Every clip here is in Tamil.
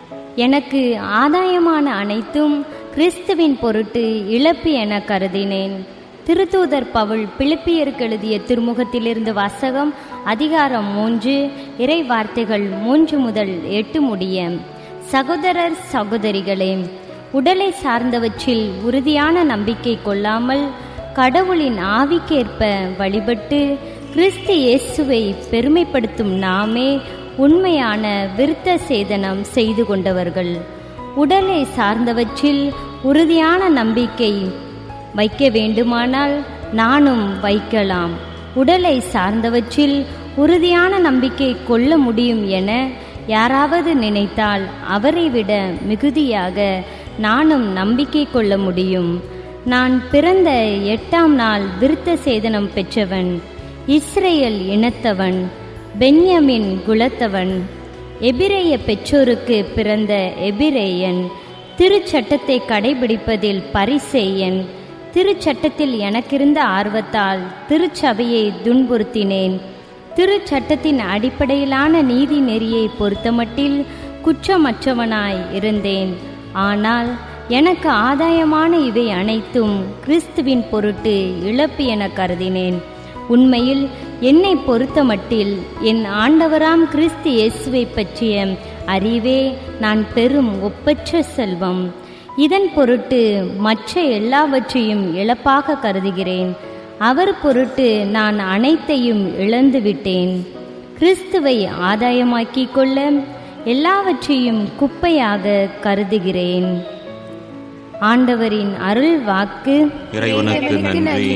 எனக்கு ஆதாயமான அனைத்தும் கிறிஸ்துவின் பொருட்டு இழப்பு என கருதினேன் திருத்தூதர் பவுல் பிலிப்பியருக்கு எழுதிய திருமுகத்திலிருந்து வாசகம் அதிகாரம் மூன்று இறை வார்த்தைகள் மூன்று முதல் எட்டு முடிய சகோதரர் சகோதரிகளே உடலை சார்ந்தவற்றில் உறுதியான நம்பிக்கை கொள்ளாமல் கடவுளின் ஆவிக்கேற்ப வழிபட்டு கிறிஸ்து இயேசுவை பெருமைப்படுத்தும் நாமே உண்மையான விருத்த சேதனம் செய்து கொண்டவர்கள் உடலை சார்ந்தவற்றில் உறுதியான நம்பிக்கை வைக்க வேண்டுமானால் நானும் வைக்கலாம் உடலை சார்ந்தவற்றில் உறுதியான நம்பிக்கை கொள்ள முடியும் என யாராவது நினைத்தால் அவரை விட மிகுதியாக நானும் நம்பிக்கை கொள்ள முடியும் நான் பிறந்த எட்டாம் நாள் விருத்த சேதனம் பெற்றவன் இஸ்ரேல் இனத்தவன் பென்யமின் குலத்தவன் எபிரேய பெற்றோருக்கு பிறந்த எபிரேயன் திருச்சட்டத்தை கடைபிடிப்பதில் பரிசேயன் திருச்சட்டத்தில் எனக்கிருந்த ஆர்வத்தால் திருச்சபையை துன்புறுத்தினேன் திருச்சட்டத்தின் அடிப்படையிலான நீதி நெறியை பொறுத்தமட்டில் குற்றமற்றவனாய் இருந்தேன் ஆனால் எனக்கு ஆதாயமான இவை அனைத்தும் கிறிஸ்துவின் பொருட்டு இழப்பு என கருதினேன் உண்மையில் என்னை பொறுத்தமட்டில் என் ஆண்டவராம் கிறிஸ்து இயேசுவை பற்றிய அறிவே நான் பெரும் ஒப்பற்ற செல்வம் இதன் பொருட்டு மற்ற எல்லாவற்றையும் இழப்பாக கருதுகிறேன் அவர் பொருட்டு நான் அனைத்தையும் இழந்து விட்டேன் கிறிஸ்துவை ஆதாயமாக்கிக் கொள்ள எல்லாவற்றையும் குப்பையாக கருதுகிறேன் ஆண்டவரின் அருள் வாக்கு இறைவனுக்கு நன்றி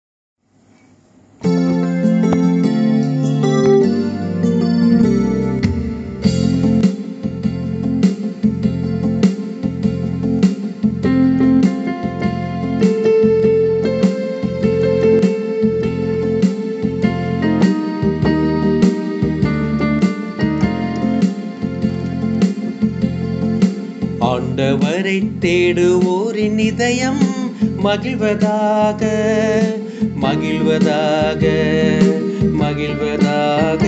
ஆண்டவரை தேடுவோரின் இதயம் மகிழ்வதாக மகிழ்வதாக மகிழ்வதாக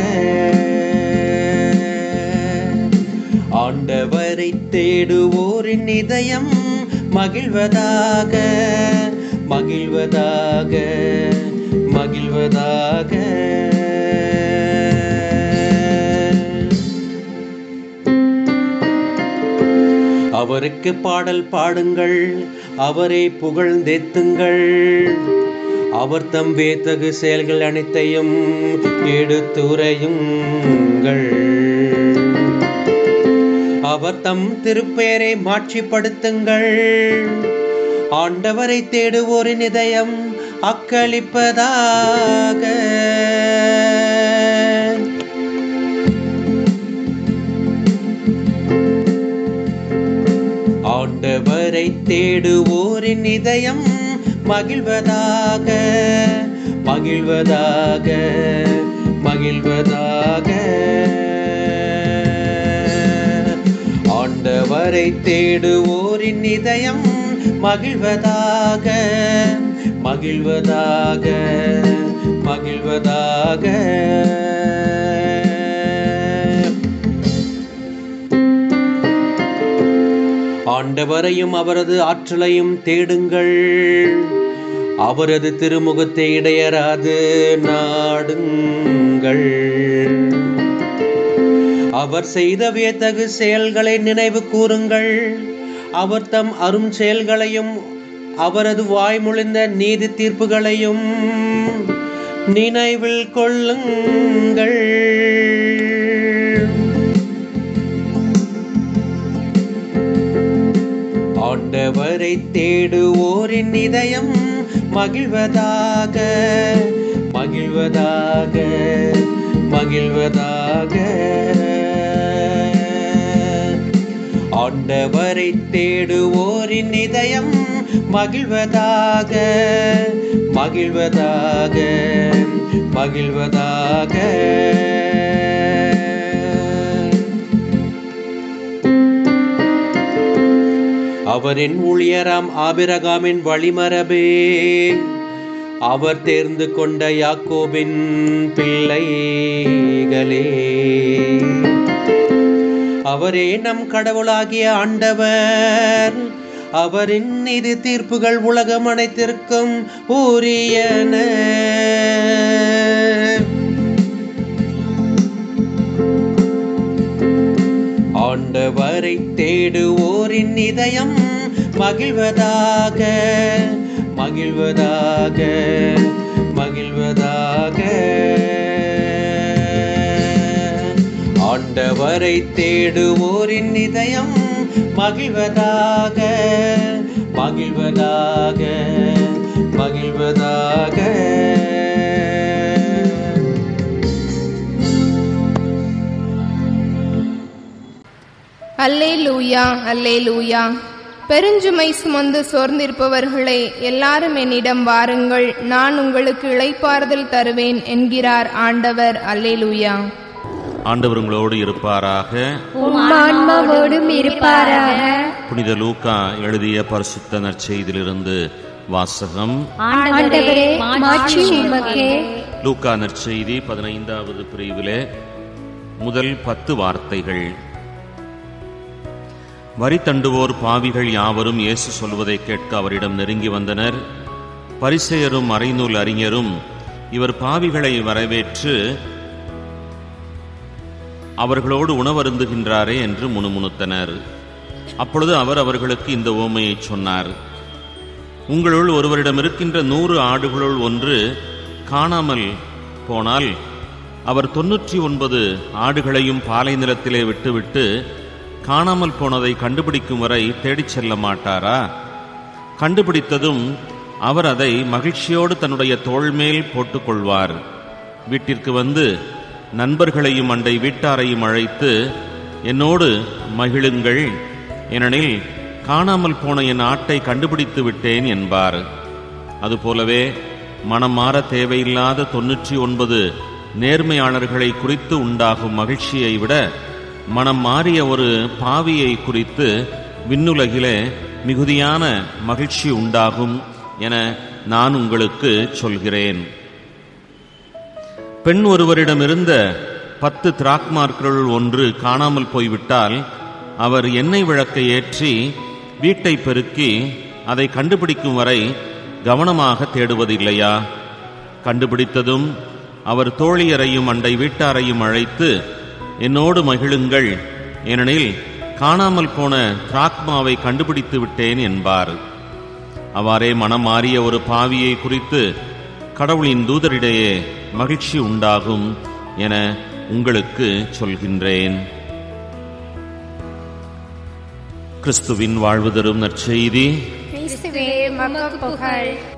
ஆண்டவரை தேடுவோரின் இதயம் மகிழ்வதாக மகிழ்வதாக மகிழ்வதாக அவருக்கு பாடல் பாடுங்கள் அவரை புகழ்ந்தேத்துங்கள் அவர் தம் வேத்தகு செயல்கள் அனைத்தையும் எடுத்துரையுங்கள் அவர் தம் திருப்பெயரை மாட்சிப்படுத்துங்கள் ஆண்டவரை தேடுவோரின் இதயம் அக்களிப்பதாக ஆண்டவரை தேடுவோரின் இதயம் மகிழ்வதாக மகிழ்வதாக மகிழ்வதாக ஆண்டவரை தேடுவோரின் இதயம் மகிழ்வதாக மகிழ்வதாக மகிழ்வதாக ஆண்டவரையும் அவரது ஆற்றலையும் தேடுங்கள் அவரது திருமுகத்தை இடையராது நாடுங்கள் அவர் செய்த வியத்தகு செயல்களை நினைவு கூறுங்கள் அவர் தம் அரும் செயல்களையும் அவரது வாய்மொழிந்த நீதி தீர்ப்புகளையும் நினைவில் கொள்ளுங்கள் ஆண்டவரை தேடுவோரின் இதயம் மகிழ்வதாக மகிழ்வதாக மகிழ்வதாக ஆண்டவரை தேடுவோரின் இதயம் மகிழ்வதாக மகிழ்வதாக மகிழ்வதாக அவரின் ஊழியராம் ஆபிரகாமின் வழிமரபே அவர் தேர்ந்து கொண்ட யாக்கோபின் பிள்ளைகளே அவரே நம் கடவுளாகிய ஆண்டவர் அவரின் நீதி தீர்ப்புகள் உலகம் அனைத்திற்கும் உரியன ஆண்டவரை தேடுவோரின் இதயம் மகிழ்வதாக மகிழ்வதாக மகிழ்வதாக ஆண்டவரை தேடுவோரின் இதயம் மகிழ்வதாக மகிழ்வதாக மகிழ்வதாக அல்லே லூயா அல்லே லூயா பெருஞ்சுமை சுமந்து சோர்ந்திருப்பவர்களே எல்லாரும் என்னிடம் வாருங்கள் நான் உங்களுக்கு இளைப்பாறுதல் தருவேன் என்கிறார் ஆண்டவர் அல்லே லூயா ஆண்டவர் உங்களோடு இருப்பாராக உம் ஆன்மாவோடும் இருப்பாராக புனித லூக்கா எழுதிய பரிசுத்த நற்செய்தியிலிருந்து வாசகம் ஆண்டவரே மாட்சி உமக்கே லூக்கா நற்செய்தி பதினைந்தாவது பிரிவிலே முதல் பத்து வார்த்தைகள் வரி தண்டுவோர் பாவிகள் யாவரும் இயேசு சொல்வதை கேட்க அவரிடம் நெருங்கி வந்தனர் பரிசெயரும் மறைநூல் அறிஞரும் இவர் பாவிகளை வரவேற்று அவர்களோடு உணவருந்துகின்றாரே என்று முணுமுணுத்தனர் அப்பொழுது அவர் அவர்களுக்கு இந்த ஓமையை சொன்னார் உங்களுள் ஒருவரிடம் இருக்கின்ற நூறு ஆடுகளுள் ஒன்று காணாமல் போனால் அவர் தொன்னூற்றி ஒன்பது ஆடுகளையும் பாலை நிலத்திலே விட்டுவிட்டு காணாமல் போனதை கண்டுபிடிக்கும் வரை தேடிச் செல்ல மாட்டாரா கண்டுபிடித்ததும் அவர் அதை மகிழ்ச்சியோடு தன்னுடைய தோள் மேல் போட்டுக்கொள்வார் வீட்டிற்கு வந்து நண்பர்களையும் அண்டை வீட்டாரையும் அழைத்து என்னோடு மகிழுங்கள் ஏனெனில் காணாமல் போன என் ஆட்டை கண்டுபிடித்து விட்டேன் என்பார் அதுபோலவே மனம் மாற தேவையில்லாத தொன்னூற்றி ஒன்பது நேர்மையாளர்களை குறித்து உண்டாகும் மகிழ்ச்சியை விட மனம் மாறிய ஒரு பாவியை குறித்து விண்ணுலகிலே மிகுதியான மகிழ்ச்சி உண்டாகும் என நான் உங்களுக்கு சொல்கிறேன் பெண் ஒருவரிடமிருந்த பத்து திராக்மார்களுள் ஒன்று காணாமல் போய்விட்டால் அவர் எண்ணெய் விளக்கை ஏற்றி வீட்டை பெருக்கி அதை கண்டுபிடிக்கும் வரை கவனமாக தேடுவதில்லையா கண்டுபிடித்ததும் அவர் தோழியரையும் அண்டை வீட்டாரையும் அழைத்து என்னோடு மகிழுங்கள் ஏனெனில் காணாமல் போன திராக்மாவை கண்டுபிடித்து விட்டேன் என்பார் அவ்வாறே மனம் மாறிய ஒரு பாவியை குறித்து கடவுளின் தூதரிடையே மகிழ்ச்சி உண்டாகும் என உங்களுக்கு சொல்கின்றேன் கிறிஸ்துவின் வாழ்வு தரும் நற்செய்தி கிறிஸ்துவே மக புகழ்